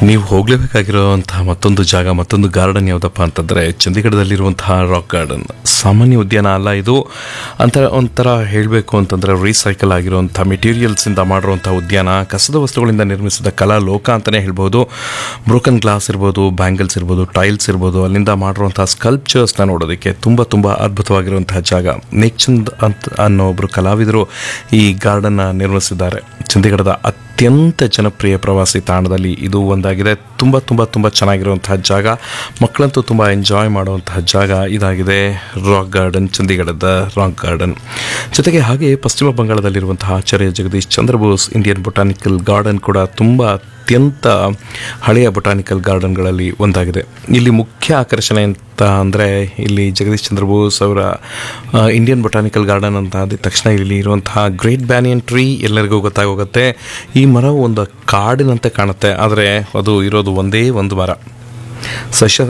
ನೀವು ಹೋಗಲೇಬೇಕಾಗಿರುವಂತಹ ಮತ್ತೊಂದು ಜಾಗ ಮತ್ತೊಂದು ಗಾರ್ಡನ್ ಯಾವುದಪ್ಪ ಅಂತಂದರೆ ಚಂಡೀಗಢದಲ್ಲಿರುವಂತಹ ರಾಕ್ ಗಾರ್ಡನ್ ಸಾಮಾನ್ಯ ಉದ್ಯಾನ ಅಲ್ಲ ಇದು ಅಂತ ಒಂಥರ ಹೇಳಬೇಕು ಅಂತಂದರೆ ರೀಸೈಕಲ್ ಆಗಿರುವಂಥ ಮೆಟೀರಿಯಲ್ಸಿಂದ ಮಾಡಿರುವಂಥ ಉದ್ಯಾನ ಕಸದ ವಸ್ತುಗಳಿಂದ ನಿರ್ಮಿಸಿದ ಕಲಾ ಲೋಕ ಅಂತಲೇ ಹೇಳ್ಬೋದು ಬ್ರೋಕನ್ ಗ್ಲಾಸ್ ಇರ್ಬೋದು ಬ್ಯಾಂಗಲ್ಸ್ ಇರ್ಬೋದು ಟೈಲ್ಸ್ ಇರ್ಬೋದು ಅಲ್ಲಿಂದ ಮಾಡಿರುವಂಥ ಸ್ಕಲ್ಪ್ಚರ್ಸ್ನ ನೋಡೋದಕ್ಕೆ ತುಂಬ ತುಂಬ ಅದ್ಭುತವಾಗಿರುವಂತಹ ಜಾಗ ನೇಕ್ಚಂದ್ ಅಂತ ಅನ್ನೋ ಒಬ್ಬರು ಕಲಾವಿದರು ಈ ಗಾರ್ಡನ್ನ ನಿರ್ಮಿಸಿದ್ದಾರೆ ಚಂಡೀಗಢದ ಅತ್ಯಂತ ಜನಪ್ರಿಯ ಪ್ರವಾಸಿ ತಾಣದಲ್ಲಿ ಇದು ಒಂದಾಗಿದೆ ತುಂಬ ತುಂಬ ತುಂಬ ಚೆನ್ನಾಗಿರುವಂತಹ ಜಾಗ ಮಕ್ಕಳಂತೂ ತುಂಬ ಎಂಜಾಯ್ ಮಾಡುವಂತಹ ಜಾಗ ಇದಾಗಿದೆ ರಾಕ್ ಗಾರ್ಡನ್ ಚಂಡೀಗಢದ ರಾಕ್ ಗಾರ್ಡನ್ ಜೊತೆಗೆ ಹಾಗೆ ಪಶ್ಚಿಮ ಬಂಗಾಳದಲ್ಲಿರುವಂತಹ Acharya Jagadish Chandra Bose Indian botanical garden ಕೂಡ ತುಂಬ ಅತ್ಯಂತ ಹಳೆಯ ಬೊಟಾನಿಕಲ್ ಗಾರ್ಡನ್ಗಳಲ್ಲಿ ಒಂದಾಗಿದೆ ಇಲ್ಲಿ ಮುಖ್ಯ ಆಕರ್ಷಣೆ ಅಂತ ಅಂದರೆ ಇಲ್ಲಿ ಜಗದೀಶ್ ಚಂದ್ರ ಬೋಸ್ ಅವರ ಆ, ಇಂಡಿಯನ್ ಬೊಟಾನಿಕಲ್ ಗಾರ್ಡನ್ ಅಂತ ಆದ ತಕ್ಷಣ ಇಲ್ಲಿ ಇರುವಂತಹ ಗ್ರೇಟ್ ಬ್ಯಾನಿಯನ್ ಟ್ರೀ ಎಲ್ಲರಿಗೂ ಗೊತ್ತಾಗೋಗುತ್ತೆ ಈ ಮರ ಒಂದು ಕಾಡಿನಂತೆ ಕಾಣುತ್ತೆ ಆದರೆ ಅದು ಇರೋದು ಒಂದೇ ಒಂದು ಮರ ಸಸ್ಯ